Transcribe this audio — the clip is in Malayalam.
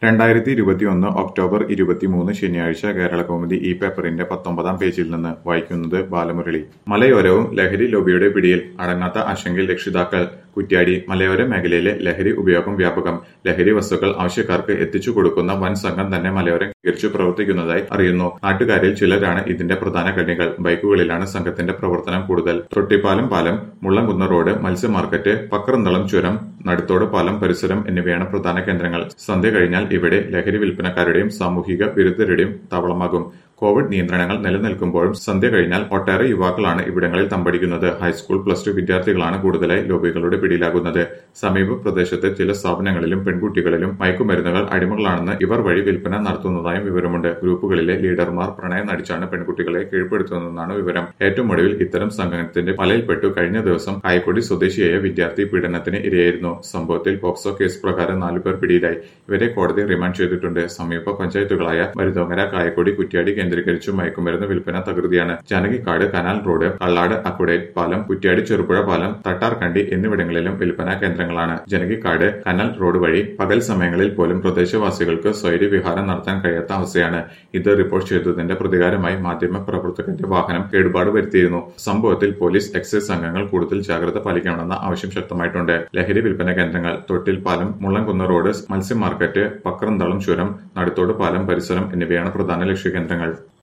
രണ്ടായിരത്തി ഇരുപത്തിയൊന്ന് ഒക്ടോബർ ഇരുപത്തിമൂന്ന് ശനിയാഴ്ച കേരളകൗമുദി ഈ പേപ്പറിന്റെ പത്തൊമ്പതാം പേജിൽ നിന്ന് വായിക്കുന്നത് ബാലമുരളി മലയോരവും ലഹരി ലോബിയുടെ പിടിയിൽ അടങ്ങാത്ത ആശങ്കയിൽ രക്ഷിതാക്കൾ കുറ്റ്യാടി മലയോര മേഖലയിലെ ലഹരി ഉപയോഗം വ്യാപകം ലഹരി വസ്തുക്കൾ ആവശ്യക്കാർക്ക് എത്തിച്ചു കൊടുക്കുന്ന വൻ സംഘം തന്നെ മലയോരം കേന്ദ്രീകരിച്ചു പ്രവർത്തിക്കുന്നതായി അറിയുന്നു നാട്ടുകാരിൽ ചിലരാണ് ഇതിന്റെ പ്രധാന കണ്ണികൾ ബൈക്കുകളിലാണ് സംഘത്തിന്റെ പ്രവർത്തനം കൂടുതൽ തൊട്ടിപ്പാലം പാലം മുള്ളംകുന്ന് റോഡ് മത്സ്യ മാർക്കറ്റ് പക്രന്തളം ചുരം നടുത്തോട് പാലം പരിസരം എന്നിവയാണ് പ്രധാന കേന്ദ്രങ്ങൾ സന്ധ്യ കഴിഞ്ഞാൽ ഇവിടെ ലഹരി വിൽപ്പനക്കാരുടെയും സാമൂഹിക വിരുദ്ധരുടെയും താവളമാകും കോവിഡ് നിയന്ത്രണങ്ങൾ നിലനിൽക്കുമ്പോഴും സന്ധ്യ കഴിഞ്ഞാൽ ഒട്ടേറെ യുവാക്കളാണ് ഇവിടങ്ങളിൽ തമ്പടിക്കുന്നത് ഹൈസ്കൂൾ പ്ലസ് ടു വിദ്യാർത്ഥികളാണ് കൂടുതലായി ലോബികളുടെ പിടിയിലാകുന്നത് സമീപ പ്രദേശത്തെ ചില സ്ഥാപനങ്ങളിലും പെൺകുട്ടികളിലും മയക്കുമരുന്നുകൾ അടിമകളാണെന്ന് ഇവർ വഴി വിൽപ്പന നടത്തുന്നതായും വിവരമുണ്ട് ഗ്രൂപ്പുകളിലെ ലീഡർമാർ പ്രണയം നടിച്ചാണ് പെൺകുട്ടികളെ കീഴ്പ്പെടുത്തുന്നതെന്നാണ് വിവരം ഏറ്റവും ഒടുവിൽ ഇത്തരം സംഘത്തിന്റെ വലയിൽപ്പെട്ടു കഴിഞ്ഞ ദിവസം കായക്കൊടി സ്വദേശിയായ വിദ്യാർത്ഥി പീഡനത്തിന് ഇരയായിരുന്നു സംഭവത്തിൽ പോക്സോ കേസ് പ്രകാരം നാലുപേർ പിടിയിലായി ഇവരെ കോടതി റിമാൻഡ് ചെയ്തിട്ടുണ്ട് സമീപ പഞ്ചായത്തുകളായ മരുതോങ്ങര കായക്കൊടി കുറ്റ്യാടി കേന്ദ്രീകരിച്ചു മയക്കുമരുന്ന് വിൽപ്പന തകൃതിയാണ് Janakikkad canal road Kallad aqueduct പാലം കുറ്റ്യാടി ചെറുപുഴ പാലം തട്ടാർക്കണ്ടി എന്നിവിടങ്ങളിലും വിൽപ്പനാ കേന്ദ്രങ്ങളാണ് ജനകിക്കാട് കനാൽ റോഡ് വഴി പകൽ സമയങ്ങളിൽ പോലും പ്രദേശവാസികൾക്ക് സ്വൈര്യ വിഹാരം നടത്താൻ കഴിയാത്ത അവസ്ഥയാണ് ഇത് റിപ്പോർട്ട് ചെയ്തതിന്റെ പ്രതികാരമായി മാധ്യമ പ്രവർത്തകന്റെ വാഹനം കേടുപാട് വരുത്തിയിരുന്നു സംഭവത്തിൽ പോലീസ് എക്സൈസ് സംഘങ്ങൾ കൂടുതൽ ജാഗ്രത പാലിക്കണമെന്ന ആവശ്യം ശക്തമായിട്ടുണ്ട് ലഹരി വിൽപ്പന കേന്ദ്രങ്ങൾ തൊട്ടിൽ പാലം മുള്ളംകുന്ന് റോഡ് മത്സ്യ മാർക്കറ്റ് പക്രന്തളം ചുരം നടുത്തോട് പാലം പരിസരം എന്നിവയാണ് പ്രധാന ലക്ഷ്യകേന്ദ്രങ്ങൾ